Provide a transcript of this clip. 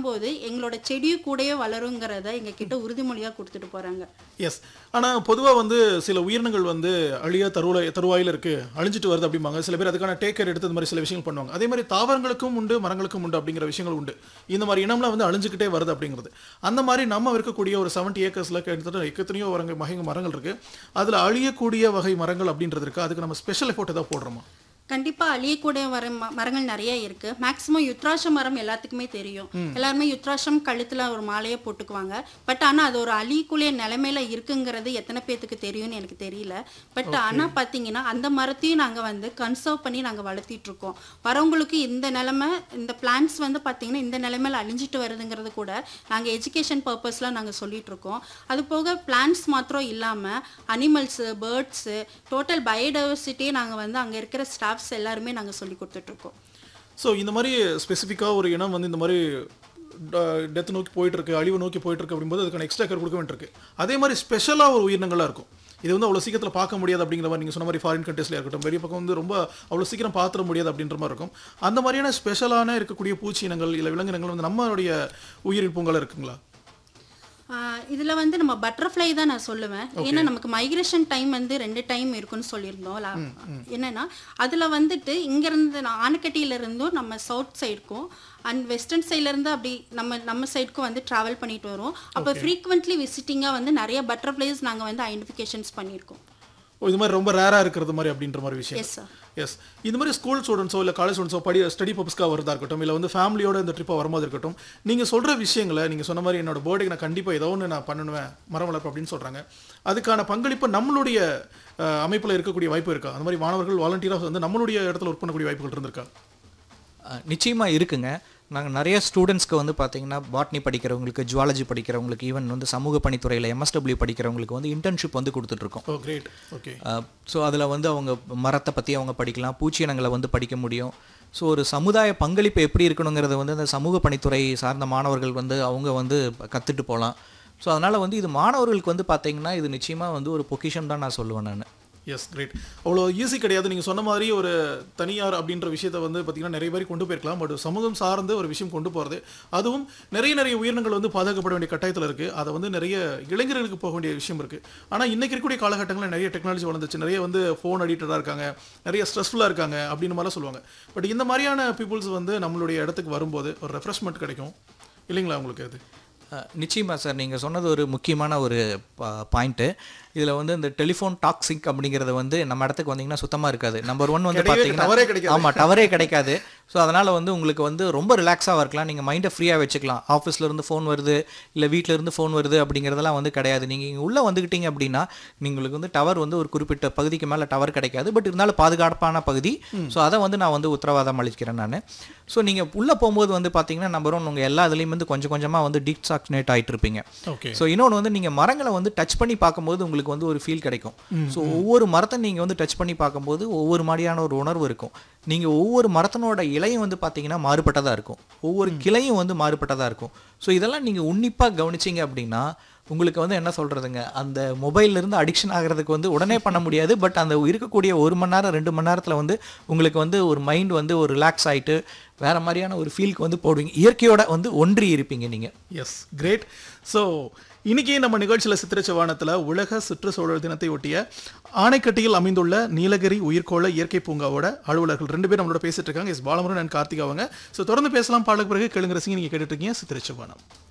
பண்ணும்போது எங்களோட செடியும் கூடயே வளருங்கிறத எங்ககிட்ட உறுதிமொழியா கொடுத்துட்டு போறாங்க எஸ் ஆனா பொதுவா வந்து சில உயிரினங்கள் வந்து அழியா தருவாய் தருவாயில் இருக்கு அழிஞ்சிட்டு வருது அப்படிம்பாங்க சில பேர் அதுக்கான டேக் கேர் எடுத்து இந்த மாதிரி சில விஷயங்கள் பண்ணுவாங்க அதே மாதிரி தாவரங்களுக்கும் உண்டு மரங்களுக்கும் உண்டு அப்படிங்கிற விஷயங்கள் உண்டு இந்த மாதிரி இனம்லாம் வந்து அழிஞ்சுக்கிட்டே வருது அப்படிங்கிறது அந்த மாதிரி நம்ம இருக்கக்கூடிய ஒரு செவன்ட்டி ஏக்கர்ஸ்ல கிட்டத்தட்ட எத்தனையோ வரங்க வகை மரங்கள் இருக்கு அதுல அழியக்கூடிய வகை மரங்கள் அப்படின்றது இருக்கு அதுக்கு நம்ம ஸ்பெஷல் எஃபோர்ட் ஏதாவது போடுறோமா கண்டிப்பா அழியக்கூடிய வர ம- மரங்கள் நிறைய இருக்கு மேக்ஸிமம் யுத்ராட்ச மரம் எல்லாத்துக்குமே தெரியும் எல்லாருமே யுத்ராட்சம் கழுத்துல ஒரு மாலையை போட்டுக்குவாங்க பட் ஆனா அது ஒரு அழியக்கூடிய நிலைமையில இருக்குங்கிறது எத்தனை பேத்துக்கு தெரியும்னு எனக்கு தெரியல பட் ஆனா பாத்தீங்கன்னா அந்த மரத்தையும் நாங்க வந்து கன்சர்வ் பண்ணி நாங்க வளர்த்திட்டு இருக்கோம் வரவங்களுக்கு இந்த நிலைமை இந்த பிளான்ஸ் வந்து பாத்தீங்கன்னா இந்த நிலைமையில அழிஞ்சிட்டு வருதுங்கிறது கூட நாங்க எஜுகேஷன் பர்பஸ்ல நாங்க சொல்லிட்டு இருக்கோம் அது போக பிளான்ஸ் மாத்திரம் இல்லாம அனிமல்ஸ் பேர்ட்ஸ் டோட்டல் பயோடைவர்சிட்டியே நாங்க வந்து அங்க இருக்கிற ஸ்டாஃப்ஸ் எல்லாருமே நாங்க சொல்லி கொடுத்துட்டு இருக்கோம் ஸோ இந்த மாதிரி ஸ்பெசிஃபிக்காக ஒரு இனம் வந்து இந்த மாதிரி டெத் நோக்கி போயிட்டு இருக்கு அழிவு நோக்கி போயிட்டு இருக்கு அப்படிங்கும்போது அதுக்கான எக்ஸ்ட்ரா கேர் கொடுக்க வேண்டியிருக்கு அதே மாதிரி ஸ்பெஷலாக ஒரு உயிரினங்களாக இருக்கும் இது வந்து அவ்வளோ சீக்கிரத்தில் பார்க்க முடியாது அப்படிங்கிற மாதிரி நீங்கள் சொன்ன மாதிரி ஃபாரின் கண்ட்ரீஸ்ல இருக்கட்டும் வெளிய பக்கம் வந்து ரொம்ப அவ்வளோ சீக்கிரம் பார்த்துட முடியாது அப்படின்ற மாதிரி இருக்கும் அந்த மாதிரியான ஸ்பெஷலான இருக்கக்கூடிய பூச்சி இனங்கள் இல்லை விலங்கினங்கள் வந்து நம்மளுடைய உயிரில் பூங்கல இருக்குங்களா ஆஹ் இதுல வந்து நம்ம பட்டர்ஃப்ளை தான் நான் சொல்லுவேன் ஏன்னா நமக்கு மைக்ரேஷன் டைம் வந்து ரெண்டு டைம் இருக்குன்னு சொல்லியிருந்தோம் லா- என்னன்னா அதுல வந்துட்டு இங்க இருந்து நான் ஆனக்கட்டியில இருந்தும் நம்ம சவுத் சைடுக்கும் அண்ட் வெஸ்டர்ன் சைட்ல இருந்து அப்படி நம்ம நம்ம சைடுக்கும் வந்து டிராவல் பண்ணிட்டு வரோம் அப்போ ஃப்ரீக்வெண்ட்லி விசிட்டிங்கா வந்து நிறைய பட்டர்ஃப்ளைஸ் நாங்க வந்து ஐடென்டிஃபிகேஷன்ஸ் பண்ணியிருக்கோம் ஓ இது மாதிரி ரொம்ப ரேராக இருக்கிறது மாதிரி அப்படின்ற மாதிரி விஷயம் எஸ் சார் எஸ் இந்த மாதிரி ஸ்கூல் ஸ்டூடெண்ட்ஸோ இல்லை காலேஜ் ஸ்டூடெண்ட்ஸோ படி ஸ்டடி பர்பஸ்க்காக வரதா இருக்கட்டும் இல்லை வந்து ஃபேமிலியோட இந்த ட்ரிப்பாக வரும்போது இருக்கட்டும் நீங்கள் சொல்கிற விஷயங்களை நீங்கள் சொன்ன மாதிரி என்னோட பர்த்டேக்கு நான் கண்டிப்பாக ஏதோ ஒன்று நான் பண்ணுவேன் மரம் வளர்ப்பு அப்படின்னு சொல்கிறாங்க அதுக்கான பங்களிப்பு நம்மளுடைய அமைப்பில் இருக்கக்கூடிய வாய்ப்பு இருக்கா அந்த மாதிரி மாணவர்கள் வாலண்டியராக வந்து நம்மளுடைய இடத்துல ஒர்க் பண்ணக்கூடிய வாய்ப்புகள் இருந்திருக்கா அஹ் நிச்சயமா இருக்குங்க நாங்கள் நிறைய ஸ்டூடெண்ட்ஸ்க்கு வந்து பார்த்தீங்கன்னா பாட்னி படிக்கிறவங்களுக்கு ஜுவாலஜி படிக்கிறவங்களுக்கு ஈவன் வந்து சமூக பணித்துறையில் எம்எஸ்டபிள்யூ படிக்கிறவங்களுக்கு வந்து இன்டர்ன்ஷிப் வந்து கொடுத்துட்ருக்கோம் ஓ கிரேட் ஓகே ஸோ அதில் வந்து அவங்க மரத்தை பற்றி அவங்க படிக்கலாம் பூச்சி இனங்களை வந்து படிக்க முடியும் ஸோ ஒரு சமுதாய பங்களிப்பு எப்படி இருக்கணுங்கிறத வந்து அந்த சமூக பணித்துறை சார்ந்த மாணவர்கள் வந்து அவங்க வந்து கற்றுட்டு போகலாம் ஸோ அதனால் வந்து இது மாணவர்களுக்கு வந்து பார்த்தீங்கன்னா இது நிச்சயமாக வந்து ஒரு பொக்கிஷன் தான் நான் சொல்லுவேன் நான் எஸ் கிரேட் அவ்வளோ ஈஸி கிடையாது நீங்கள் சொன்ன மாதிரி ஒரு தனியார் அப்படின்ற விஷயத்தை வந்து பார்த்தீங்கன்னா நிறைய பேர் கொண்டு போயிருக்கலாம் பட் சமூகம் சார்ந்து ஒரு விஷயம் கொண்டு போகிறது அதுவும் நிறைய நிறைய உயிரினங்கள் வந்து பாதுகாக்கப்பட வேண்டிய கட்டாயத்தில் இருக்குது அதை வந்து நிறைய இளைஞர்களுக்கு போக வேண்டிய விஷயம் இருக்குது ஆனால் இன்னைக்கு இருக்கக்கூடிய காலகட்டங்களில் நிறைய டெக்னாலஜி வளர்ந்துச்சு நிறைய வந்து ஃபோன் அடிக்டடாக இருக்காங்க நிறைய ஸ்ட்ரெஸ்ஃபுல்லாக இருக்காங்க அப்படின்னு மாதிரிலாம் சொல்லுவாங்க பட் இந்த மாதிரியான பீப்புள்ஸ் வந்து நம்மளுடைய இடத்துக்கு வரும்போது ஒரு ரெஃப்ரெஷ்மெண்ட் கிடைக்கும் இல்லைங்களா உங்களுக்கு அது அஹ், நிச்சயமா சார் நீங்கள் சொன்னது ஒரு முக்கியமான ஒரு பாயிண்ட்டு இதில் வந்து இந்த டெலிஃபோன் டாக்ஸிக் அப்படிங்கிறது வந்து நம்ம இடத்துக்கு வந்தீங்கன்னா சுத்தமாக இருக்காது நம்பர் ஒன் வந்து கிடையவே டவரே பார்த்தீங்கன்னா கிடைக்காது. ஆமாம் டவரே கிடைக்காது ஸோ அதனால் வந்து உங்களுக்கு வந்து ரொம்ப ரிலாக்ஸாக இருக்கலாம் நீங்கள் மைண்டை ஃப்ரீயாக வச்சுக்கலாம் ஆஃபீஸ்ல இருந்து ஃபோன் வருது இல்லை வீட்டில் இருந்து ஃபோன் வருது அப்படிங்கிறதெல்லாம் வந்து கிடையாது நீங்கள் இங்கே உள்ளே வந்துக்கிட்டீங்க அப்படின்னா உங்களுக்கு வந்து டவர் வந்து ஒரு குறிப்பிட்ட பகுதிக்கு மேலே டவர் கிடைக்காது பட் இருந்தாலும் பாதுகாப்பான பகுதி ஸோ அதை வந்து நான் வந்து உத்தரவாதம் அளிக்கிறேன் நான் ஸோ நீங்கள் உள்ளே போகும்போது வந்து பார்த்தீங்கன்னா நம்பர் ஒன் உங்கள் எல்லா இதுலேயும் வந்து கொஞ்சம் கொஞ்சமாக வந்து டிசாக்னேட் ஆகிட்டு இருப்பீங்க ஓகே ஸோ இன்னொன்று வந்து நீங்கள் மரங்களை வந்து டச் பண்ணி பார்க்கும்போது உங்களுக்கு வந்து ஒரு ஃபீல் கிடைக்கும் ஸோ ஒவ்வொரு மரத்தை நீங்கள் வந்து டச் பண்ணி பார்க்கும்போது ஒவ்வொரு மாதிரியான ஒரு உணர்வு இருக்கும் நீங்கள் ஒவ்வொரு மரத்தினோட இலையும் வந்து பார்த்தீங்கன்னா மாறுபட்டதாக இருக்கும் ஒவ்வொரு கிளையும் வந்து மாறுபட்டதாக இருக்கும் ஸோ இதெல்லாம் நீங்கள் உன்னிப்பாக கவனிச்சீங்க அப்படின்னா உங்களுக்கு வந்து என்ன சொல்கிறதுங்க அந்த மொபைல்ல இருந்து அடிக்ஷன் ஆகிறதுக்கு வந்து உடனே பண்ண முடியாது பட் அந்த இருக்கக்கூடிய ஒரு மணி நேரம் ரெண்டு மணி நேரத்தில் வந்து உங்களுக்கு வந்து ஒரு மைண்ட் வந்து ஒரு ரிலாக்ஸ் ஆகிட்டு வேற மாதிரியான ஒரு ஃபீலுக்கு வந்து போடுவீங்க இயற்கையோட வந்து ஒன்றி இருப்பீங்க நீங்கள் எஸ் கிரேட் ஸோ இன்னைக்கு நம்ம நிகழ்ச்சியில் சித்திரச்சவானத்தில் உலக சுற்றுச்சூழல் தினத்தை ஒட்டிய ஆணைக்கட்டியில் அமைந்துள்ள நீலகிரி உயிர்கோள இயற்கை பூங்காவோட அலுவலர்கள் ரெண்டு பேரும் நம்மளோட பேசிட்டு இருக்காங்க எஸ் பாலமுருகன் அண்ட் கார்த்திக் அவங்க ஸோ தொடர்ந்து பேசலாம் பாடலுக்கு பிறகு கேளுங்க ரசிங்க நீங்கள் கேட்டுட்டு இருக்கீங்க சித்திரச்சவானம்